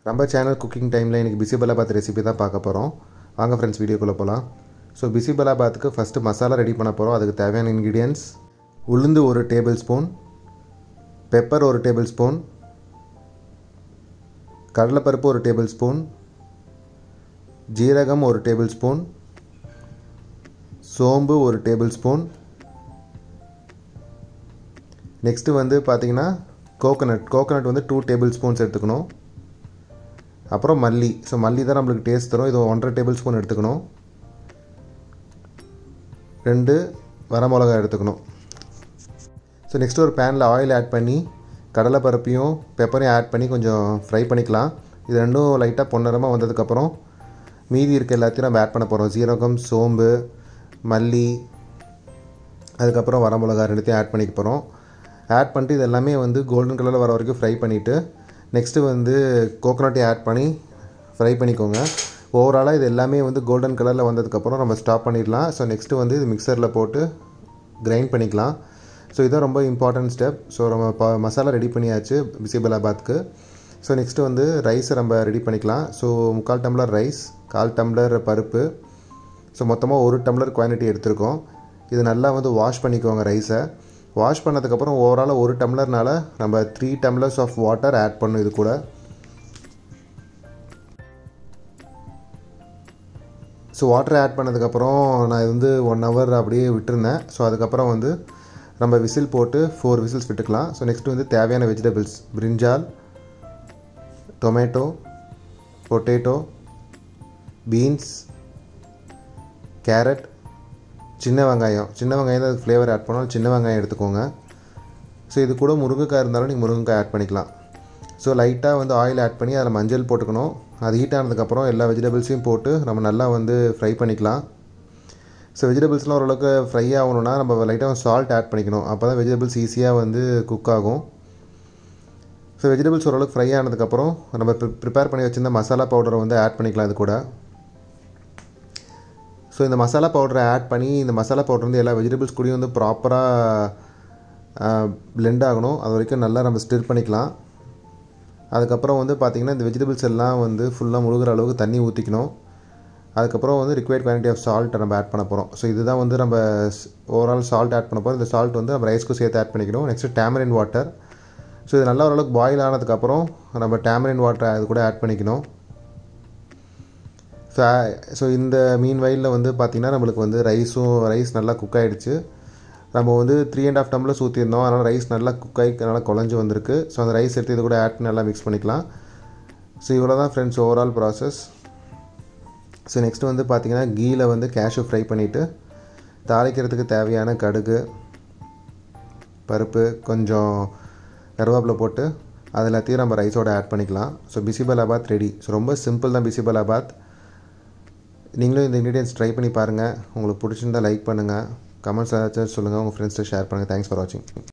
நம்ம channel cooking டைமில் இன்றைக்கி பிசிபலாபாத் ரெசிபி தான் பார்க்க போகிறோம் வாங்க ஃப்ரெண்ட்ஸ் வீடியோக்குள்ளே போகலாம் ஸோ பிசிபலாபாத்துக்கு ஃபஸ்ட்டு மசாலா ரெடி பண்ண போகிறோம் அதுக்கு தேவையான இன்க்ரீடியன்ஸ் உளுந்து ஒரு டேபிள் ஸ்பூன் பெப்பர் ஒரு டேபிள் ஸ்பூன் கடலைப்பருப்பு ஒரு டேபிள் ஸ்பூன் ஜீரகம் ஒரு டேபிள் ஸ்பூன் சோம்பு ஒரு டேபிள் ஸ்பூன் நெக்ஸ்ட்டு வந்து பார்த்திங்கன்னா கோகோனட் கோகோனட் வந்து டூ டேபிள் ஸ்பூன்ஸ் எடுத்துக்கணும் அப்புறம் மல்லி ஸோ மல்லி தான் நம்மளுக்கு டேஸ்ட் தரும் இது ஒன்றரை டேபிள் ஸ்பூன் எடுத்துக்கணும் ரெண்டு வரமிளகா எடுத்துக்கணும் ஸோ நெக்ஸ்ட் ஒரு பேனில் ஆயில் ஆட் பண்ணி கடலைப்பருப்பையும் பெப்பரையும் ஆட் பண்ணி கொஞ்சம் ஃப்ரை பண்ணிக்கலாம் இது ரெண்டும் லைட்டாக பொன்னரமாக வந்ததுக்கப்புறம் மீதி இருக்க எல்லாத்தையும் நம்ம ஆட் பண்ண போகிறோம் ஜீரகம் சோம்பு மல்லி அதுக்கப்புறம் வரமிளகா ரெண்டுத்தையும் ஆட் பண்ணிக்க போகிறோம் ஆட் பண்ணிட்டு இது எல்லாமே வந்து கோல்டன் கலரில் வர வரைக்கும் ஃப்ரை பண்ணிவிட்டு நெக்ஸ்ட்டு வந்து கோகோனட்டையும் ஆட் பண்ணி ஃப்ரை பண்ணிக்கோங்க ஓவராலாக இது எல்லாமே வந்து கோல்டன் கலரில் வந்ததுக்கப்புறம் நம்ம ஸ்டாப் பண்ணிடலாம் ஸோ நெக்ஸ்ட்டு வந்து இது மிக்சரில் போட்டு கிரைண்ட் பண்ணிக்கலாம் ஸோ இதுதான் ரொம்ப இம்பார்ட்டன்ட் ஸ்டெப் ஸோ நம்ம ப மசாலா ரெடி பண்ணியாச்சு பிசிபலாபாத்க்கு ஸோ நெக்ஸ்ட்டு வந்து ரைஸை நம்ம ரெடி பண்ணிக்கலாம் ஸோ முக்கால் டம்ளர் ரைஸ் கால் டம்ளர் பருப்பு ஸோ மொத்தமாக ஒரு டம்ளர் குவான்டிட்டி எடுத்திருக்கோம் இது நல்லா வந்து வாஷ் பண்ணிக்கோங்க ரைஸை வாஷ் பண்ணதுக்கப்புறம் ஓவராலாக ஒரு டம்ளர்னால நம்ம three tumblers of water add பண்ணும் இது கூட ஸோ வாட்டர் ஆட் பண்ணதுக்கப்புறம் நான் இது வந்து ஒன் ஹவர் அப்படியே விட்டுருந்தேன் ஸோ அதுக்கப்புறம் வந்து நம்ம விசில் போட்டு ஃபோர் விசில்ஸ் விட்டுக்கலாம் ஸோ நெக்ஸ்ட் வந்து தேவையான vegetables brinjal tomato potato beans carrot சின்ன வெங்காயம் சின்ன வெங்காயம் தான் ஃப்ளேவர் ஆட் பண்ணாலும் சின்ன வெங்காயம் எடுத்துக்கோங்க ஸோ இது கூட முருங்கைக்காய் இருந்தாலும் நீங்கள் முருங்கைக்காய் ஆட் பண்ணிக்கலாம் ஸோ லைட்டாக வந்து ஆயில் ஆட் பண்ணி அதில் மஞ்சள் போட்டுக்கணும் அது ஹீட் ஆனதுக்கப்புறம் எல்லா வெஜிடபிள்ஸையும் போட்டு நம்ம நல்லா வந்து ஃப்ரை பண்ணிக்கலாம் ஸோ வெஜிடபிள்ஸ்லாம் ஓரளவுக்கு ஃப்ரை ஆகணும்னா நம்ம லைட்டாக சால்ட் ஆட் பண்ணிக்கணும் அப்போ தான் வெஜிடபிள்ஸ் ஈஸியாக வந்து குக் ஆகும் ஸோ வெஜிடபிள்ஸ் ஓரளவுக்கு ஃப்ரை ஆனதுக்கப்புறம் நம்ம ப்ரிப்பேர் பண்ணி வச்சுருந்த மசாலா பவுடரை வந்து ஆட் பண்ணிக்கலாம் இது கூட ஸோ இந்த மசாலா பவுடரை ஆட் பண்ணி இந்த மசாலா பவுடர் வந்து எல்லா வெஜிடபிள்ஸ் கூடயும் வந்து ப்ராப்பராக பிளெண்ட் ஆகணும் அது வரைக்கும் நல்லா நம்ம ஸ்டிர் பண்ணிக்கலாம் அதுக்கப்புறம் வந்து பார்த்திங்கன்னா இந்த வெஜிடபிள்ஸ் எல்லாம் வந்து ஃபுல்லாக முழுகிற அளவுக்கு தண்ணி ஊற்றிக்கணும் அதுக்கப்புறம் வந்து ரிக்வயர்ட் குவான்டிட்டி ஆஃப் சால்ட்டை நம்ம ஆட் பண்ண போகிறோம் ஸோ இதுதான் வந்து நம்ம ஓவரால் சால்ட் ஆட் பண்ண போகிறோம் இந்த சால்ட் வந்து நம்ம ரைஸ்க்கும் சேர்த்து ஆட் பண்ணிக்கணும் நெக்ஸ்ட்டு டேமரின் வாட்டர் ஸோ இது நல்லா ஓரளவுக்கு பாயில் ஆனதுக்கப்புறம் நம்ம டேமரின் வாட்டர் அது கூட ஆட் பண்ணிக்கணும் ஸோ ஸோ இந்த மீன் வயலில் வந்து பார்த்திங்கன்னா நம்மளுக்கு வந்து ரைஸும் ரைஸ் நல்லா குக் ஆகிடுச்சு நம்ம வந்து த்ரீ அண்ட் ஆஃப் டம்ளர்ஸ் ஊற்றிருந்தோம் அதனால் ரைஸ் நல்லா குக் ஆகி நல்லா குழஞ்சி வந்திருக்கு ஸோ அந்த ரைஸ் எடுத்து இது கூட ஆட் பண்ணி நல்லா மிக்ஸ் பண்ணிக்கலாம் ஸோ இவ்வளோ தான் friends overall process so next வந்து பார்த்திங்கன்னா கீயில் வந்து கேஷு ஃப்ரை பண்ணிவிட்டு தாளிக்கிறதுக்கு தேவையான கடுகு பருப்பு கொஞ்சம் கருவேப்பிலை போட்டு அது எல்லாத்தையும் நம்ம ரைஸோட ஆட் பண்ணிக்கலாம் ஸோ பிசிபலாபாத் ரெடி ஸோ ரொம்ப சிம்பிள் தான் பிசிபலாபாத் நீங்களும் இந்த இன்க்ரீடியன்ஸ் ட்ரை பண்ணி பாருங்கள் உங்களுக்கு பிடிச்சிருந்தால் லைக் பண்ணுங்கள் கமெண்ட்ஸ் ஏதாச்சும் சொல்லுங்கள் உங்கள் ஃப்ரெண்ட்ஸ்ட்டு ஷேர் பண்ணுங்கள் தேங்க்ஸ் ஃபார் வாட்சிங்